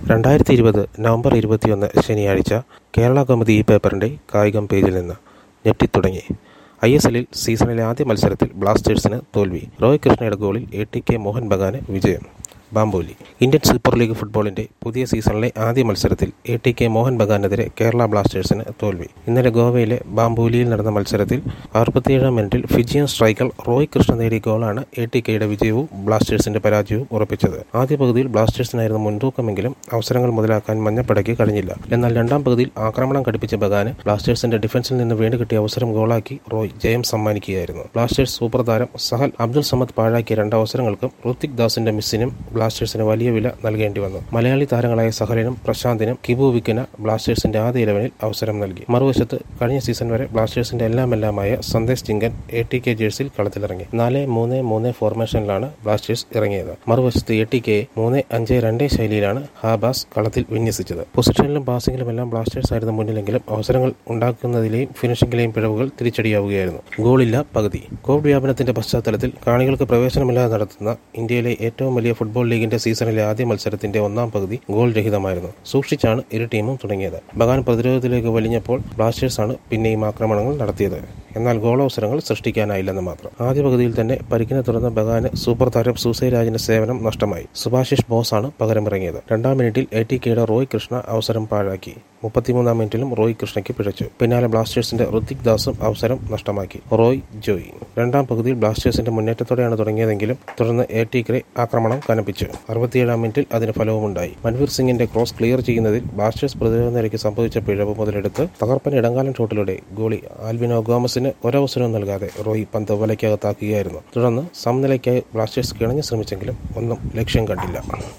രണ്ടായിരത്തി ഇരുപത് നവംബർ ഇരുപത്തിയൊന്ന് ശനിയാഴ്ച കേരള കൗമുദി ഈ പേപ്പറിന്റെ കായികം പേജിൽ നിന്ന് ഞെട്ടിത്തുടങ്ങി ഐ എസ് എല്ലിൽ സീസണിലെ ആദ്യ മത്സരത്തിൽ ബ്ലാസ്റ്റേഴ്സിന് തോൽവി റോയ് കൃഷ്ണയുടെ ഗോളിൽ എ ടി കെ മോഹൻ ബഗാന് വിജയം ബാംബോലി ഇന്ത്യൻ സൂപ്പർ ലീഗ് ഫുട്ബോളിന്റെ പുതിയ സീസണിലെ ആദ്യ മത്സരത്തിൽ എ ടി കെ മോഹൻ ബഗാനെതിരെ കേരള ബ്ലാസ്റ്റേഴ്സിന് തോൽവി ഇന്നലെ ഗോവയിലെ ബാംബോലിയിൽ നടന്ന മത്സരത്തിൽ അറുപത്തിയേഴാം മിനിറ്റിൽ ഫിജിയൻ സ്ട്രൈക്കർ റോയ് കൃഷ്ണ നേടിയ ഗോളാണ് എ ടി കെയുടെ വിജയവും ബ്ലാസ്റ്റേഴ്സിന്റെ പരാജയവും ഉറപ്പിച്ചത് ആദ്യ പകുതിയിൽ ബ്ലാസ്റ്റേഴ്സിനായിരുന്നു മുൻതൂക്കമെങ്കിലും അവസരങ്ങൾ മുതലാക്കാൻ മഞ്ഞപ്പടയ്ക്ക് കഴിഞ്ഞില്ല എന്നാൽ രണ്ടാം പകുതിയിൽ ആക്രമണം ഘടിപ്പിച്ച ബഗാന് ബ്ലാസ്റ്റേഴ്സിന്റെ ഡിഫൻസിൽ നിന്ന് വീണ് കിട്ടിയ അവസരം ഗോളാക്കി റോയ് ജയം സമ്മാനിക്കുകയായിരുന്നു ബ്ലാസ്റ്റേഴ്സ് സൂപ്പർ താരം സഹൽ അബ്ദുൾ സമദ് പാഴാക്കിയ രണ്ട് അവസരങ്ങൾക്കും ഋത്തിക് ദാസിന്റെ മിസ്സിനും ബ്ലാസ്റ്റേഴ്സിന് വലിയ വില നൽകേണ്ടി വന്നു മലയാളി താരങ്ങളായ സഹലിനും പ്രശാന്തിനും കിബു വിക്കിന് ബ്ലാസ്റ്റേഴ്സിന്റെ ആദ്യ ഇലവനിൽ അവസരം നൽകി മറുവശത്ത് കഴിഞ്ഞ സീസൺ വരെ ബ്ലാസ്റ്റേഴ്സിന്റെ എല്ലാമെല്ലാമായ Sandesh Jhingan A T K ജേഴ്സിയിൽ കളത്തിലിറങ്ങി നാല് മൂന്ന് മൂന്ന് ഫോർമേഷനിലാണ് ബ്ലാസ്റ്റേഴ്സ് ഇറങ്ങിയത് മറുവശത്ത് എ ടി കെയെ മൂന്ന് അഞ്ച് രണ്ട് ശൈലിയിലാണ് ഹാബാസ് കളത്തിൽ വിന്യസിച്ചത് പൊസിഷനിലും പാസിംഗിലുമെല്ലാം ബ്ലാസ്റ്റേഴ്സ് ആയിരുന്നു മുന്നിലെങ്കിലും അവസരങ്ങൾ ഉണ്ടാക്കുന്നതിലെയും ഫിനിഷിംഗിലെയും പിഴവുകൾ തിരിച്ചടിയാവുകയായിരുന്നു ഗോളില്ല പകുതി കോവിഡ് വ്യാപനത്തിന്റെ പശ്ചാത്തലത്തിൽ കാണികൾക്ക് പ്രവേശനമില്ലാതെ നടത്തുന്ന ഇന്ത്യയിലെ ഏറ്റവും വലിയ ഫുട്ബോൾ ലീഗിന്റെ സീസണിലെ ആദ്യ മത്സരത്തിന്റെ ഒന്നാം പകുതി ഗോൾ രഹിതമായിരുന്നു സൂക്ഷിച്ചാണ് ഇരു ടീമും തുടങ്ങിയത് ബഗാൻ പ്രതിരോധത്തിലേക്ക് വലിഞ്ഞപ്പോൾ ബ്ലാസ്റ്റേഴ്സാണ് പിന്നെയും ആക്രമണങ്ങൾ നടത്തിയത് എന്നാൽ ഗോളവസരങ്ങൾ സൃഷ്ടിക്കാനായില്ലെന്ന് മാത്രം ആദ്യ പകുതിയിൽ തന്നെ പരിക്കിനെ തുടർന്ന് ബഗാന് സൂപ്പർ താരം സൂസൈരാജിന്റെ സേവനം നഷ്ടമായി സുഭാഷിഷ് ബോസാണ് പകരമിറങ്ങിയത് രണ്ടാം മിനിറ്റിൽ എ ടി കെയുടെ റോയ് കൃഷ്ണ അവസരം പാഴാക്കി മുപ്പത്തിമൂന്നാം മിനിറ്റിലും റോയ് കൃഷ്ണയ്ക്ക് പിഴച്ചു പിന്നാലെ ബ്ലാസ്റ്റേഴ്സിന്റെ ഋത്തിക് ദാസും അവസരം നഷ്ടമാക്കി റോയ് ജോയ് രണ്ടാം പകുതിയിൽ ബ്ലാസ്റ്റേഴ്സിന്റെ മുന്നേറ്റത്തോടെയാണ് തുടങ്ങിയതെങ്കിലും തുടർന്ന് എ ടി കെ ആക്രമണം കനപ്പിച്ചു അറുപത്തിയേഴാം മിനിറ്റിൽ അതിന് ഫലവുമുണ്ടായി മൻവീർ സിംഗിന്റെ ക്രോസ് ക്ലിയർ ചെയ്യുന്നതിൽ ബ്ലാസ്റ്റേഴ്സ് പ്രതിരോധ നിരയ്ക്ക് സംഭവിച്ച പിഴവ് മുതലെടുത്ത് തകർപ്പൻ ഇടങ്കാലൻ ഷോട്ടിലൂടെ ഗോളി ആൽബിനോ ഗോമസിന് ഒരവസരവും നൽകാതെ റോയ് പന്ത് വലയ്ക്കകത്താക്കുകയായിരുന്നു തുടർന്ന് സമനിലയ്ക്കായി ബ്ലാസ്റ്റേഴ്സ് കിണഞ്ഞു ശ്രമിച്ചെങ്കിലും ഒന്നും ലക്ഷ്യം കണ്ടില്ല